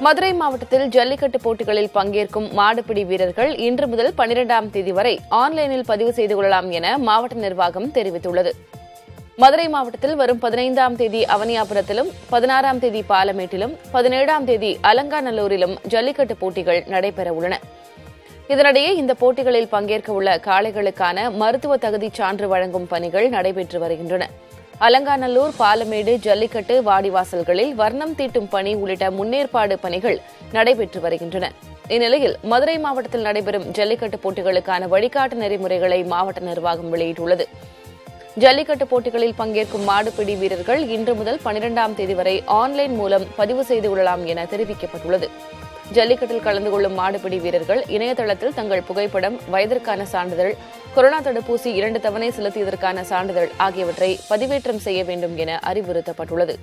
மதுரை மாவட்டத்தில் ஜல்லிக்கட்டு போட்டிகளில் பங்கேற்கும் மாடுபிடி வீரர்கள் இன்று முதல் பனிரெண்டாம் தேதி வரை ஆன்லைனில் பதிவு செய்து கொள்ளலாம் என மாவட்ட நிர்வாகம் தெரிவித்துள்ளது மதுரை மாவட்டத்தில் வரும் பதினைந்தாம் தேதி அவனியாபுரத்திலும் பதினாறாம் தேதி பாலமேட்டிலும் பதினேழாம் தேதி அலங்காநல்லூரிலும் ஜல்லிக்கட்டு போட்டிகள் நடைபெறவுள்ளன இதனிடையே இந்த போட்டிகளில் பங்கேற்க உள்ள காளைகளுக்கான மருத்துவ தகுதி சான்று வழங்கும் பணிகள் நடைபெற்று வருகின்றன அலங்காநல்லூர் பாலமேடு ஜல்லிக்கட்டு வாடிவாசல்களில் வர்ணம் தீட்டும் பணி உள்ளிட்ட முன்னேற்பாடு பணிகள் நடைபெற்று வருகின்றன இந்நிலையில் மதுரை மாவட்டத்தில் நடைபெறும் ஜல்லிக்கட்டு போட்டிகளுக்கான வழிகாட்டு நெறிமுறைகளை மாவட்ட நிர்வாகம் வெளியிட்டுள்ளது ஜல்லிக்கட்டு போட்டிகளில் பங்கேற்கும் மாடுபிடி வீரர்கள் இன்று முதல் பனிரெண்டாம் தேதி வரை ஆன்லைன் மூலம் பதிவு செய்து கொள்ளலாம் என தெரிவிக்கப்பட்டுள்ளது ஜல்லிக்கட்டில் கலந்து கொள்ளும் மாடுபிடி வீரர்கள் இணையதளத்தில் தங்கள் புகைப்படம் வயதிற்கான சான்றிதழ் கொரோனா தடுப்பூசி இரண்டு தவணை செலுத்தியதற்கான சான்றிதழ் ஆகியவற்றை பதிவேற்றம் செய்ய வேண்டும் என அறிவுறுத்தப்பட்டுள்ளது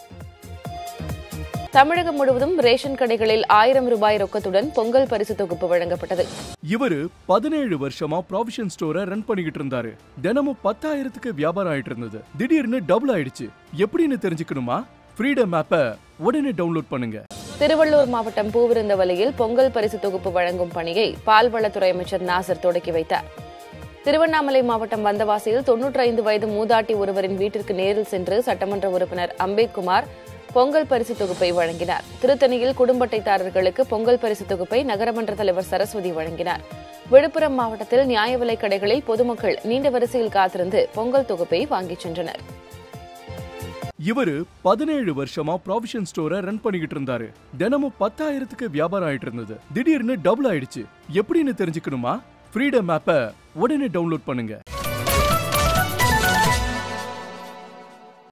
தமிழகம் முழுவதும் ரேஷன் கடைகளில் ஆயிரம் ரூபாய் ரொக்கத்துடன் பொங்கல் பரிசு தொகுப்பு வழங்கப்பட்டது இவரு பதினேழு வருஷமா ப்ராவிஷன் ஸ்டோரை ரன் பண்ணிக்கிட்டு இருந்தாரு தினமும் பத்தாயிரத்துக்கு வியாபாரம் ஆயிட்டு இருந்தது திடீர்னு டபுள் ஆயிடுச்சு எப்படின்னு தெரிஞ்சுக்கணுமா ஃப்ரீடம் ஆப்பை உடனே டவுன்லோட் பண்ணுங்க திருவள்ளூர் மாவட்டம் பூவிருந்தவல்லியில் பொங்கல் பரிசு தொகுப்பு வழங்கும் பணியை பால்வளத்துறை அமைச்சர் நாசர் தொடக்கி வைத்தார் திருவண்ணாமலை மாவட்டம் வந்தவாசியில் தொன்னூற்றி ஐந்து வயது மூதாட்டி ஒருவரின் வீட்டிற்கு நேரில் சென்று சட்டமன்ற உறுப்பினர் அம்பேத்குமார் பொங்கல் பரிசு தொகுப்பை வழங்கினார் திருத்தணியில் குடும்ப அட்டைதாரர்களுக்கு பொங்கல் பரிசு தொகுப்பை நகரமன்ற தலைவர் சரஸ்வதி வழங்கினார் விழுப்புரம் மாவட்டத்தில் நியாய விலைக் கடைகளில் பொதுமக்கள் நீண்ட வரிசையில் காத்திருந்து பொங்கல் தொகுப்பை வாங்கிச் சென்றனர் இவரு பதினேழு வருஷமா ப்ராவிஷன் ஸ்டோரை ரன் பண்ணிக்கிட்டு இருந்தாரு தினமும் பத்தாயிரத்துக்கு வியாபாரம் ஆயிட்டு இருந்தது திடீர்னு டபுள் ஆயிடுச்சு எப்படின்னு தெரிஞ்சுக்கணுமா ஃப்ரீடம் ஆப்பை உடனே டவுன்லோட் பண்ணுங்க